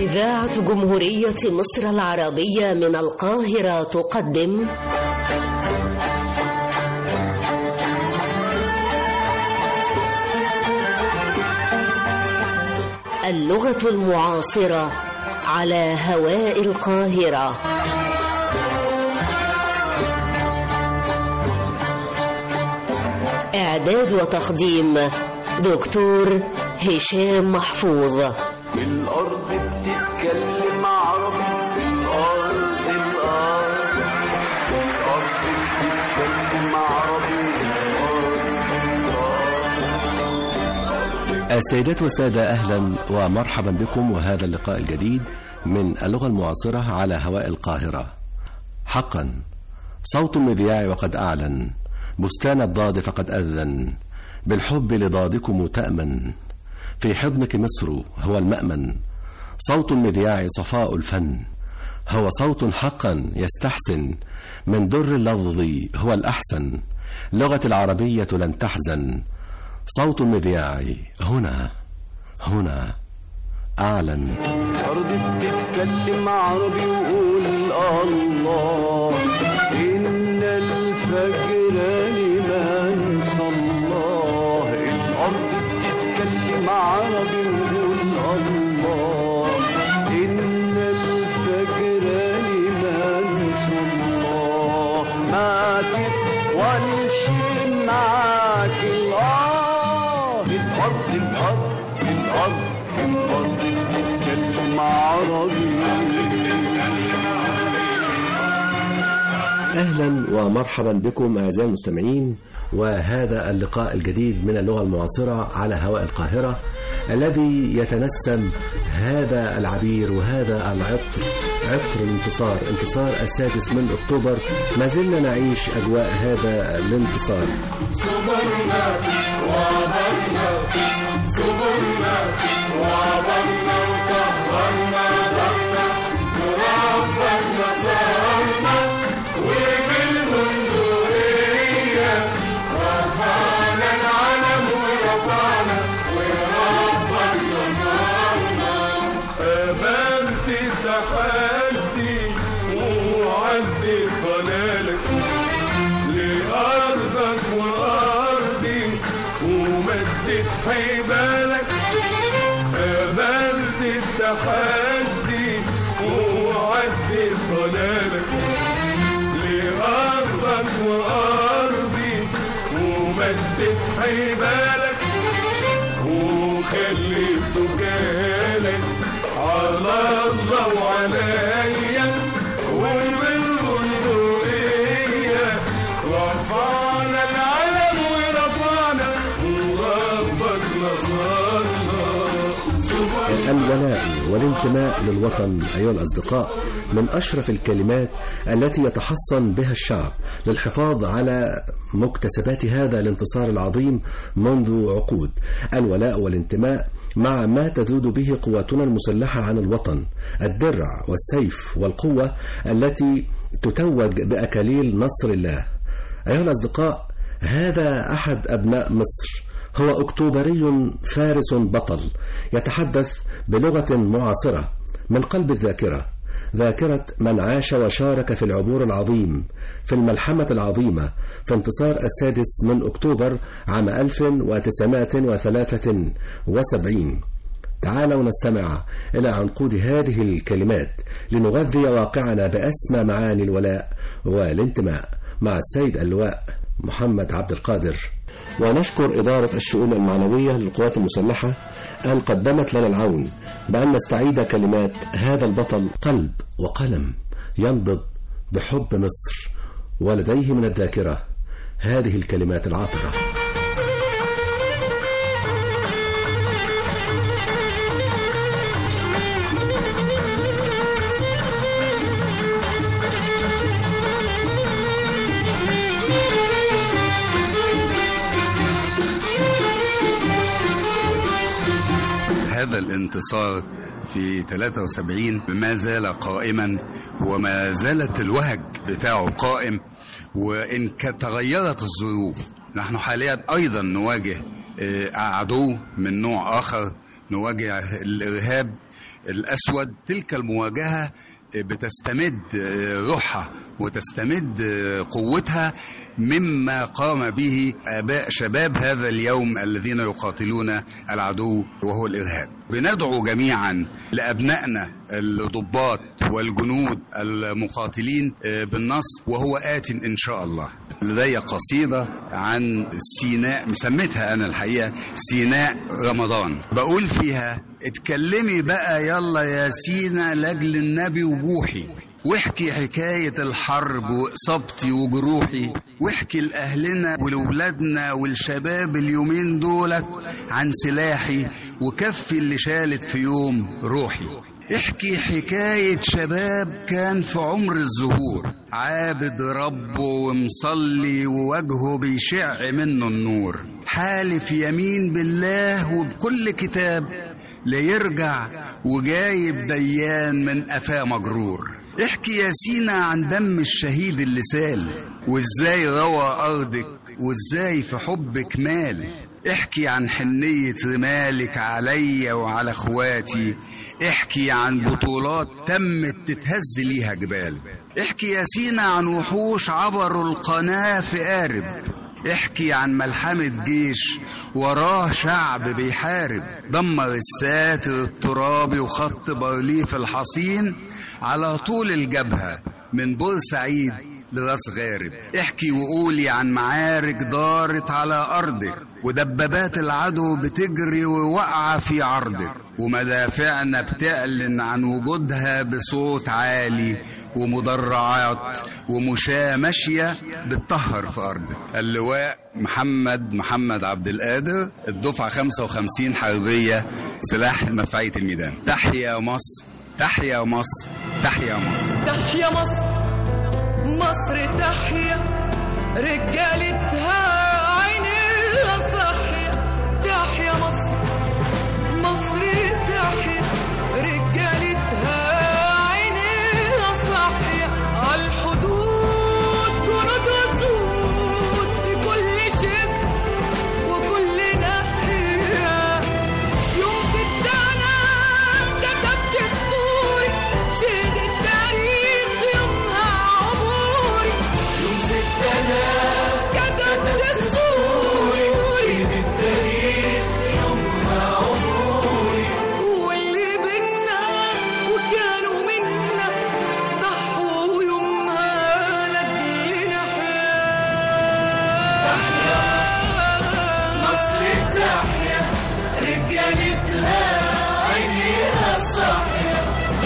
إذاعة جمهورية مصر العربية من القاهرة تقدم اللغة المعاصرة على هواء القاهرة إعداد وتقديم دكتور هشام محفوظ الأرض بتتكلم عربي الأرض الأرض الأرض بتتكلم عربي السيدات والسادة أهلا ومرحبا بكم وهذا اللقاء الجديد من اللغة المعاصرة على هواء القاهرة حقا صوت المذياع وقد أعلن بستان الضاد فقد أذن بالحب لضادكم تأمن في حضنك مصر هو المأمن صوت المذياع صفاء الفن هو صوت حقا يستحسن من در اللفظ هو الأحسن لغة العربية لن تحزن صوت المذياع هنا هنا أعلن الأرض بتتكلم عربي وقول الله إن الفجر لمن صلاه الأرض بتتكلم عربي وقول الله إن الفجر لمن صلاه ما تطولش معاك الآه الأرض الأرض الأرض الأرض بتتكلم عربي أهلا ومرحبا بكم أعزائي المستمعين وهذا اللقاء الجديد من اللغة المعاصرة على هواء القاهرة الذي يتنسم هذا العبير وهذا العطر عطر الانتصار انتصار السادس من أكتوبر ما زلنا نعيش أجواء هذا الانتصار صبرنا وعبرنا صبرنا وعبرنا وكهرنا ضرنا وربنا صارنا وبالبندقية رفعنا العلم ورفعنا وربنا صارنا أمامت التحدي وعدي ضلالك لأرضك وأرضي ومدت حبالك قبلت التحدي وعدت ضلالك لأرضك وأرضي ومدت حبالك وخليت جالك على الله وعليا وبالبندقية رفعنا العلم ورفعنا وربك نصرنا الولاء والانتماء للوطن أيها الأصدقاء من أشرف الكلمات التي يتحصن بها الشعب للحفاظ على مكتسبات هذا الانتصار العظيم منذ عقود الولاء والانتماء مع ما تذود به قواتنا المسلحة عن الوطن الدرع والسيف والقوة التي تتوج بأكاليل نصر الله أيها الأصدقاء هذا أحد أبناء مصر هو أكتوبري فارس بطل يتحدث بلغة معاصرة من قلب الذاكرة ذاكرة من عاش وشارك في العبور العظيم في الملحمة العظيمة في انتصار السادس من أكتوبر عام 1973 تعالوا نستمع إلى عنقود هذه الكلمات لنغذي واقعنا بأسمى معاني الولاء والانتماء مع السيد اللواء محمد عبد القادر ونشكر إدارة الشؤون المعنوية للقوات المسلحة أن قدمت لنا العون بأن نستعيد كلمات هذا البطل قلب وقلم ينبض بحب مصر ولديه من الذاكرة هذه الكلمات العاطرة هذا الانتصار في 73 ما زال قائما وما زالت الوهج بتاعه قائم وإن ك- تغيرت الظروف نحن حاليا أيضا نواجه آه، عدو من نوع آخر نواجه الارهاب الاسود تلك المواجهه بتستمد روحها وتستمد قوتها مما قام به اباء شباب هذا اليوم الذين يقاتلون العدو وهو الارهاب. بندعو جميعا لابنائنا الضباط والجنود المقاتلين بالنصر وهو ات ان شاء الله. لدي قصيده عن سيناء مسميتها انا الحقيقه سيناء رمضان بقول فيها اتكلمي بقى يلا يا سينا لاجل النبي وبوحي واحكي حكاية الحرب وإصابتي وجروحي واحكي لأهلنا ولولادنا والشباب اليومين دولت عن سلاحي وكفي اللي شالت في يوم روحي احكي حكاية شباب كان في عمر الزهور عابد ربه ومصلي ووجهه بيشع منه النور حالف يمين بالله وبكل كتاب ليرجع وجايب ديان من قفاه مجرور احكي يا سينا عن دم الشهيد اللي سال وازاي روى ارضك وازاي في حبك مال احكي عن حنية رمالك عليا وعلى اخواتي احكي عن بطولات تمت تتهز ليها جبال احكي يا سينا عن وحوش عبروا القناة في قارب احكي عن ملحمة جيش وراه شعب بيحارب دمر الساتر الترابي وخط بارليف الحصين على طول الجبهة من بورسعيد لراس غارب احكي وقولي عن معارك دارت على أرضك ودبابات العدو بتجري وواقعة في عرضك ومدافعنا بتعلن عن وجودها بصوت عالي ومدرعات ومشاة ماشية بتطهر في أرضك اللواء محمد محمد عبد القادر الدفعة 55 حربية سلاح مدفعية الميدان تحيا مصر تحيا مصر تحيا مصر تحيا مصر مصر تحيا رجالتها عينيها صاحية تحيا مصر مصر تحيا رجالتها عينيها صاحية عالحدود جنود وسود في كل شبر وكل ناحية يوم ستانا كتبت السور شهد التاريخ يومها عبوري يوم ستانا كتبت السور شهد التاريخ يومها عبوري واللي بينا وكانوا منا ضحوا يومها لأجلنا حياة مصر تحيا رجالتها عينيها صاحية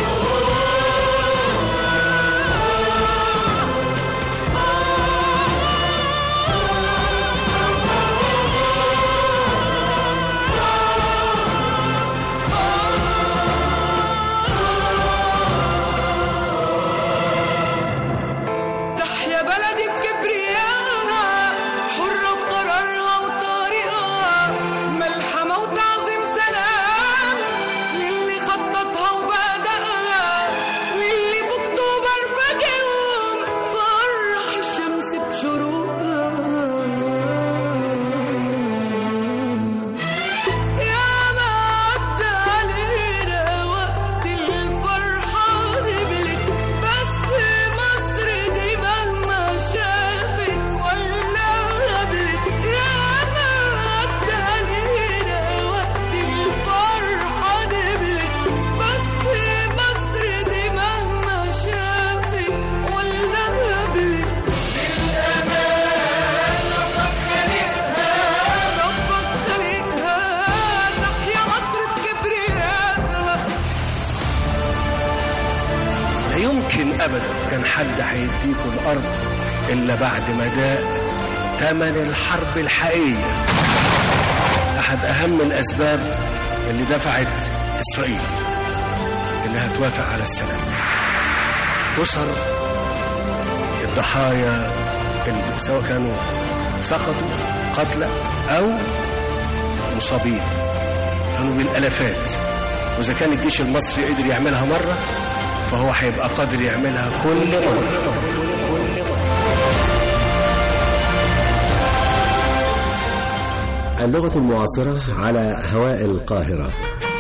تحيا بلدي بكبريائها حرة بقرارها وطريقها ملحمة وتعظيم سلام للي خططها وبدأها واللي في أكتوبر فاجئهم فرح الشمس بشروقها يا ما عدى علينا وقت الفرحة قبلت بس مصر دي مهما شافت ولا قبلت يا ما عدى علينا وقت الفرحة قبلت بس مصر دي مهما شافت ولا قبلت ربك خلقها تحيا مصر بكبريائها لا يمكن ابدا كان حد هيديكوا الارض الا بعد ما داق ثمن الحرب الحقيقيه احد اهم الاسباب اللي دفعت اسرائيل انها توافق على السلام اسر الضحايا اللي سواء كانوا سقطوا قتلى او مصابين كانوا بالالافات واذا كان الجيش المصري قدر يعملها مره فهو هيبقى قادر يعملها كل مره اللغة المعاصرة على هواء القاهرة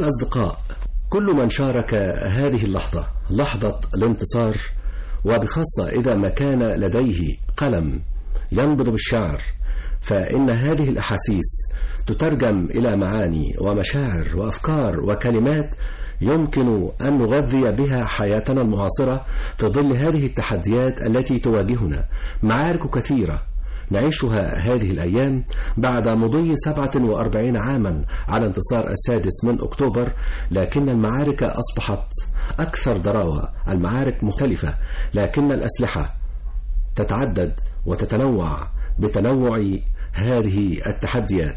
الأصدقاء كل من شارك هذه اللحظة لحظة الانتصار وبخاصة إذا ما كان لديه قلم ينبض بالشعر فإن هذه الأحاسيس تترجم إلى معاني ومشاعر وأفكار وكلمات يمكن أن نغذي بها حياتنا المعاصرة في ظل هذه التحديات التي تواجهنا معارك كثيرة نعيشها هذه الأيام بعد مضي 47 عاما على انتصار السادس من أكتوبر لكن المعارك أصبحت أكثر ضراوة المعارك مختلفة لكن الأسلحة تتعدد وتتنوع بتنوع هذه التحديات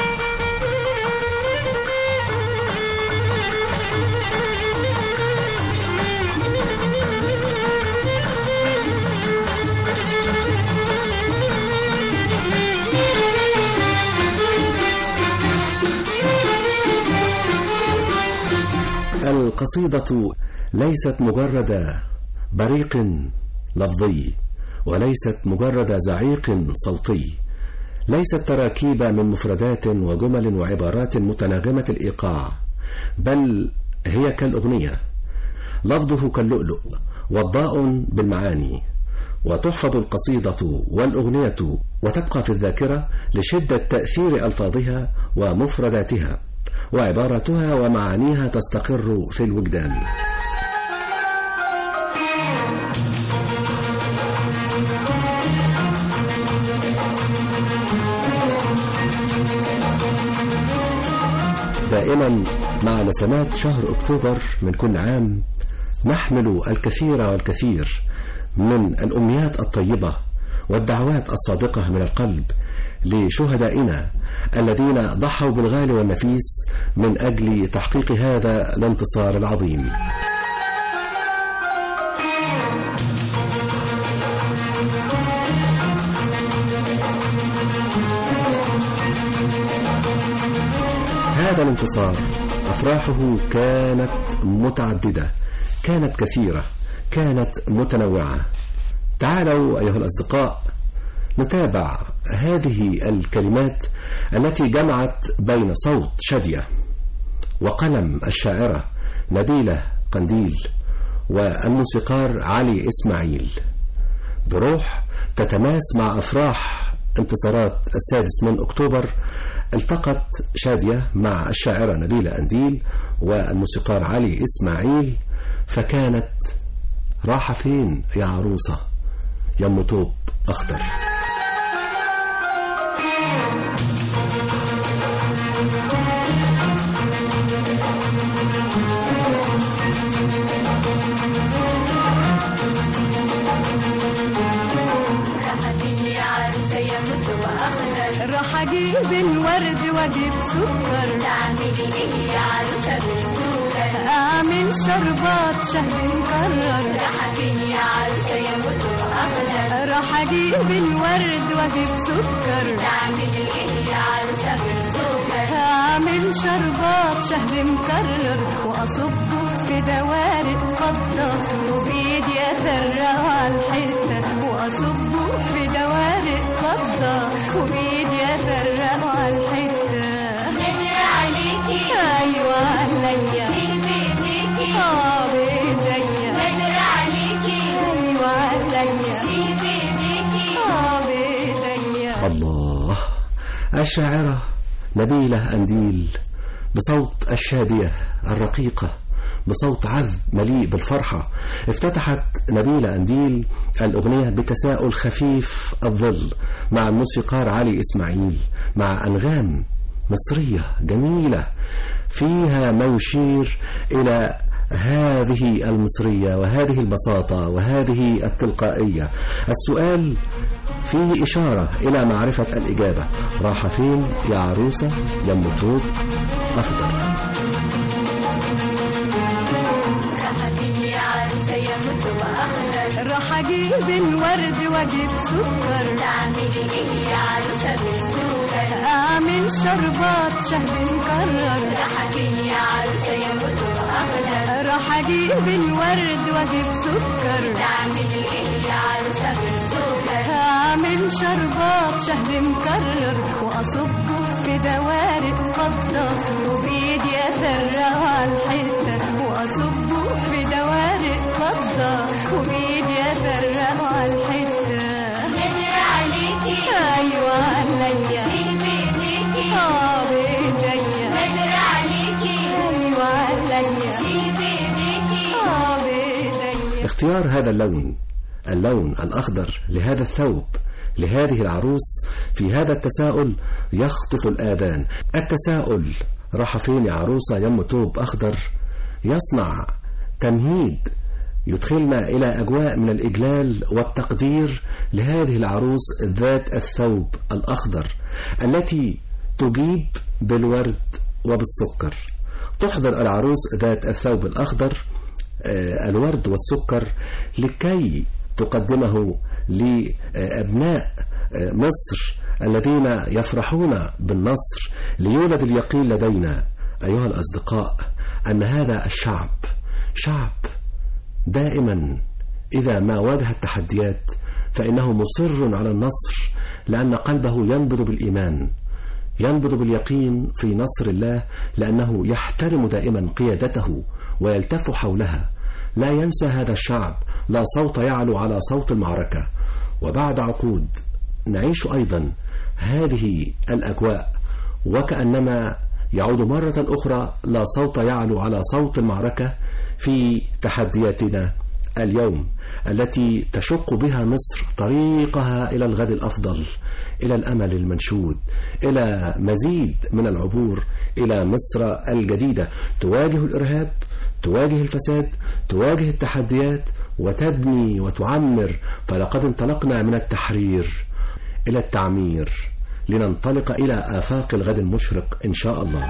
القصيدة ليست مجرد بريق لفظي وليست مجرد زعيق صوتي ليست تراكيب من مفردات وجمل وعبارات متناغمة الإيقاع بل هي كالأغنية لفظه كاللؤلؤ وضاء بالمعاني وتحفظ القصيدة والأغنية وتبقى في الذاكرة لشدة تأثير ألفاظها ومفرداتها وعباراتها ومعانيها تستقر في الوجدان دائما مع نسمات شهر أكتوبر من كل عام نحمل الكثير والكثير من الأمنيات الطيبة والدعوات الصادقة من القلب لشهدائنا الذين ضحوا بالغالي والنفيس من أجل تحقيق هذا الانتصار العظيم هذا الانتصار أفراحه كانت متعددة كانت كثيرة كانت متنوعة تعالوا أيها الأصدقاء نتابع هذه الكلمات التي جمعت بين صوت شادية وقلم الشاعرة نبيلة قنديل والموسيقار علي إسماعيل بروح تتماس مع أفراح انتصارات السادس من أكتوبر التقت شادية مع الشاعرة نبيلة قنديل والموسيقار علي إسماعيل فكانت راحة فين يا عروسة يا أم توب أخضر راح اجيب الورد واجيب سكر تعملي ايه يا عروسه بالسكر اعمل شربات شهد مكرر راح فين يا عروسه يا مدر اخضر راح اجيب الورد واجيب سكر تعملي ايه يا عروسه بالسكر اعمل شربات شهد مكرر واصبه في دوارق فضه وبايدي افرقه على الحته واصبه في دوارق فضه وبايدي افرقه على الحته نادر عليكي ايوه عليا مين بايديكي اه بايديا نادر عليكي ايوه عليا مين بايديكي اه بايديا الله الشاعرة نبيلة أنديل بصوت الشادية الرقيقة بصوت عذب مليء بالفرحة افتتحت نبيلة أنديل الأغنية بتساؤل خفيف الظل مع الموسيقار علي إسماعيل مع أنغام مصرية جميلة فيها ما يشير إلى هذه المصرية وهذه البساطة وهذه التلقائية السؤال فيه إشارة إلى معرفة الإجابة راح فين يا عروسة يا أم توب أخضر راح فين يا عروسه يا مدر اخضر راح اجيب الورد واجيب سكر تعملي ايه يا عروسه بالسكر اعمل شربات شهد مكرر راح فين يا عروسه يا مدر اخضر راح اجيب الورد واجيب سكر تعملي ايه يا عروسه بالسكر اعمل شربات شهد مكرر واصبه في دوارق فضه وبايدي افرقه واصبه في دوارق فضة وبايدي افرقه على الحتة نادر عليكي ايوه عليا في بايديكي اه بايديا نادر عليكي ايوه عليا في بايديكي اه بايديا اختيار هذا اللون اللون الأخضر لهذا الثوب لهذه العروس في هذا التساؤل يخطف الآذان التساؤل راح فين يا عروسة يم توب أخضر يصنع تمهيد يدخلنا إلى أجواء من الإجلال والتقدير لهذه العروس ذات الثوب الأخضر التي تجيب بالورد وبالسكر تحضر العروس ذات الثوب الأخضر آه، الورد والسكر لكي تقدمه لأبناء آه، مصر الذين يفرحون بالنصر ليولد اليقين لدينا أيها الأصدقاء أن هذا الشعب شعب دائما إذا ما واجه التحديات فإنه مصر على النصر لأن قلبه ينبض بالإيمان ينبض باليقين في نصر الله لأنه يحترم دائما قيادته ويلتف حولها لا ينسى هذا الشعب لا صوت يعلو على صوت المعركة وبعد عقود نعيش أيضا هذه الأجواء وكأنما يعود مرة أخرى لا صوت يعلو على صوت المعركة في تحدياتنا اليوم التي تشق بها مصر طريقها إلى الغد الأفضل إلى الأمل المنشود إلى مزيد من العبور إلى مصر الجديدة تواجه الإرهاب تواجه الفساد تواجه التحديات وتبني وتعمر فلقد انطلقنا من التحرير إلى التعمير لننطلق إلى آفاق الغد المشرق إن شاء الله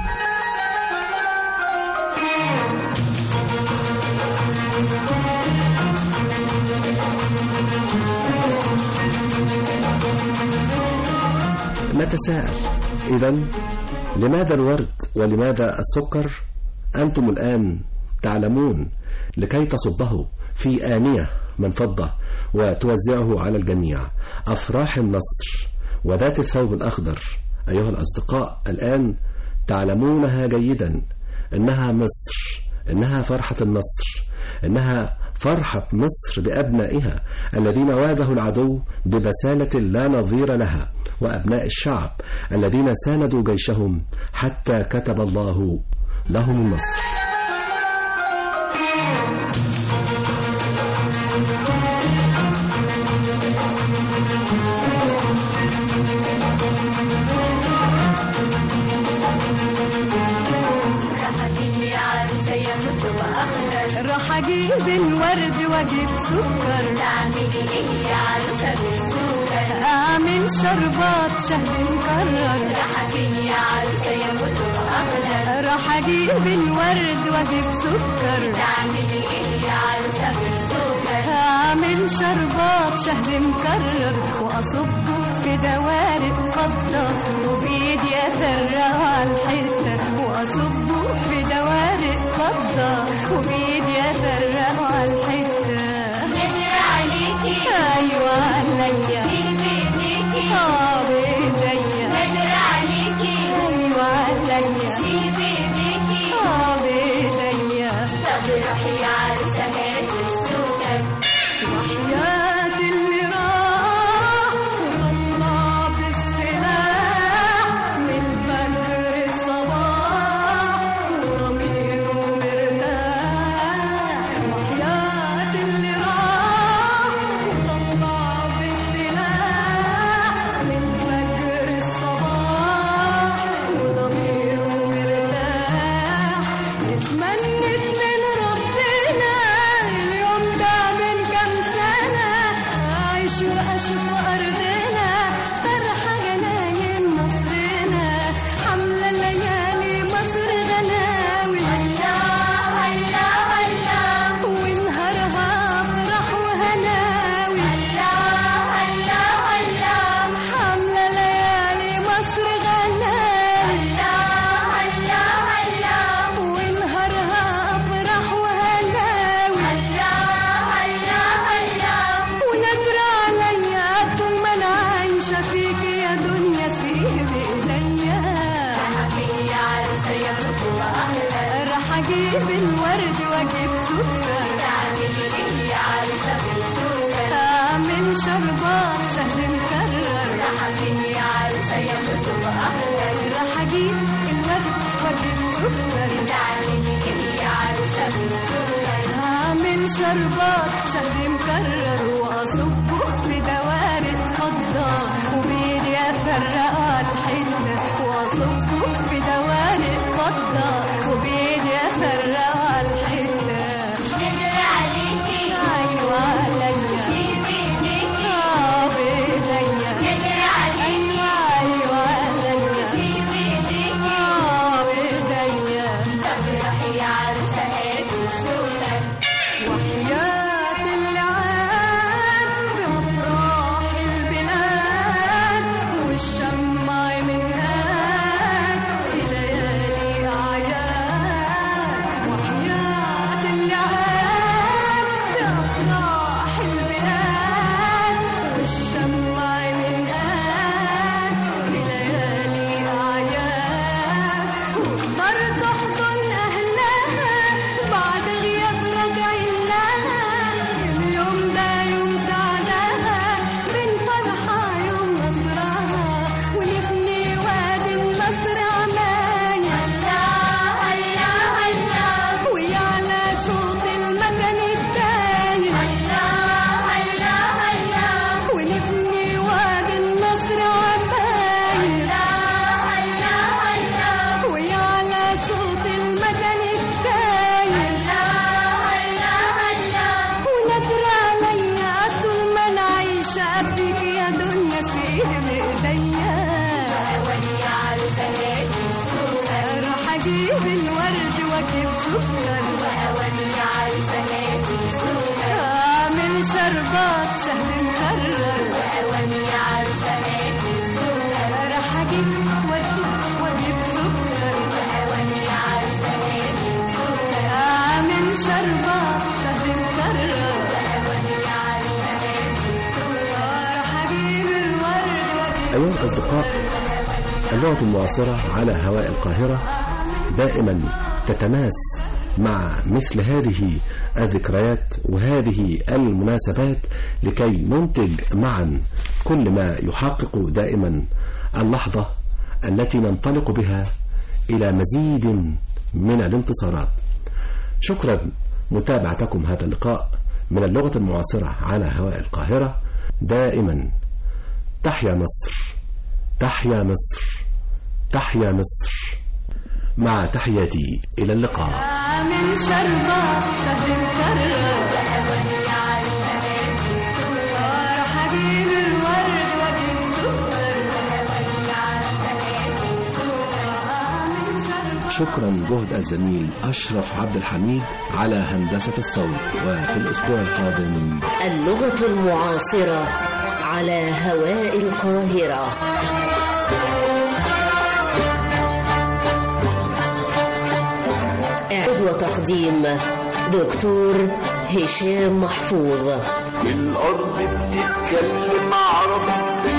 نتساءل إذا لماذا الورد ولماذا السكر أنتم الآن تعلمون لكي تصبه في آنية من فضة وتوزعه على الجميع أفراح النصر وذات الثوب الأخضر أيها الأصدقاء الآن تعلمونها جيدا إنها مصر إنها فرحة النصر إنها فرحة مصر بأبنائها الذين واجهوا العدو ببسالة لا نظير لها وأبناء الشعب الذين ساندوا جيشهم حتى كتب الله لهم النصر راحتي يا عروسة يا مد وأخضر راح اجيب الورد واجيب سكر تعملي إيه يا عروسة بالسكر اعمل شربات شهد مكرر راحتي يا عروسة يا مد وأخضر راح اجيب الورد واجيب سكر تعملي إيه يا عروسة بالسكر هعمل شربات شهد مكرر واصبه في دوارق فضة وبايدي افرقه على الحتة واصبه في دوارق فضة وبايدي افرقه على الحتة نادر عليكي ايوه عليا في بايديكي اه بايديا نادر عليكي ايوه عليا في بايديكي اه بايديا طب روحي يا عروسة هاتي السكر وحياة اللي راح وطلع بالسلاح من فجر الصباح وضميره مرتاح وحياة اللي راح وطلع بالسلاح من فجر الصباح وضميره مرتاح اتمنت من ربنا اليوم ده من كام سنة أعيش وأشوف أرضنا فرحة جناين مصرنا حملة ليالي مصر غناوي الله الله الله ونهارها فرح وهناوي الله الله الله حملة ليالي مصر غناوي الله الله الله ونهارها اجيب الورد واجيب سكر تعملي ايه يا عروسة بالسكر اعمل شربات شهد مكرر رحبين يا عروسة يا كتب أخضر راح اجيب الورد واجيب سكر تعملي ايه يا عروسة بالسكر هعمل شربات شهد مكرر واصبه في دوائر فضة وبيدي افرقها الحتة واصبه في دوائر فضة وبيدي افرقها الحتة نجري عليكي ايوه عليا سيبي ايديكي اه بايديا نجري عليكي ايوه ايوه عليا سيبي ايديكي اه بايديا طب روحي يا عروسة هاتي السكر وحياة العاد بأفراح البلاد والشمع من هاد في ليالي أعياد وحياة العاد بأفراح البلاد والشمع من هاد في ليالي أعياد واختار تحضن أهلها بعد غياب راجعين لها اليوم ده يوم سعدها من فرحة يوم نصرها ونبني وادي النصر عمايا الله الله الله ويعلى صوت المدن الدايم الله الله الله ونبني وادي النصر عمايا الله الله الله ويعلى صوت المدن الدايم الله الله الله ونادر عليا طول ما انا عايشه قبلك يا دنيا سير بايديا واني يا عروسة هاتي السكر راح اجيب الورد واجيب سكر واني يا عروسة هاتي السكر اعمل شربات شهد مكرر واني يا عروسة هاتي السكر راح اجيب ورد واجيب سكر واني يا عروسة هاتي السكر اعمل شربات شهد مكرر واني يا عروسة هاتي السكر راح اجيب الورد واجيب أيها الأصدقاء اللغة المعاصرة على هواء القاهرة دائما تتماس مع مثل هذه الذكريات وهذه المناسبات لكي ننتج معا كل ما يحقق دائما اللحظة التي ننطلق بها إلى مزيد من الانتصارات شكرا متابعتكم هذا اللقاء من اللغة المعاصرة على هواء القاهرة دائما تحيا مصر تحيا مصر تحيا مصر مع تحياتي إلى اللقاء اعمل شربات شهد مكرر واني يا عروسة هاتي السكر راح اجيب الورد واجيب سكر واني يا عروسة هاتي السكر اعمل شربات شكرا جهد الزميل أشرف عبد الحميد على هندسة الصوت وفي الأسبوع القادم اللغة المعاصرة على هواء القاهرة إعداد وتقديم دكتور هشام محفوظ الأرض بتتكلم عربي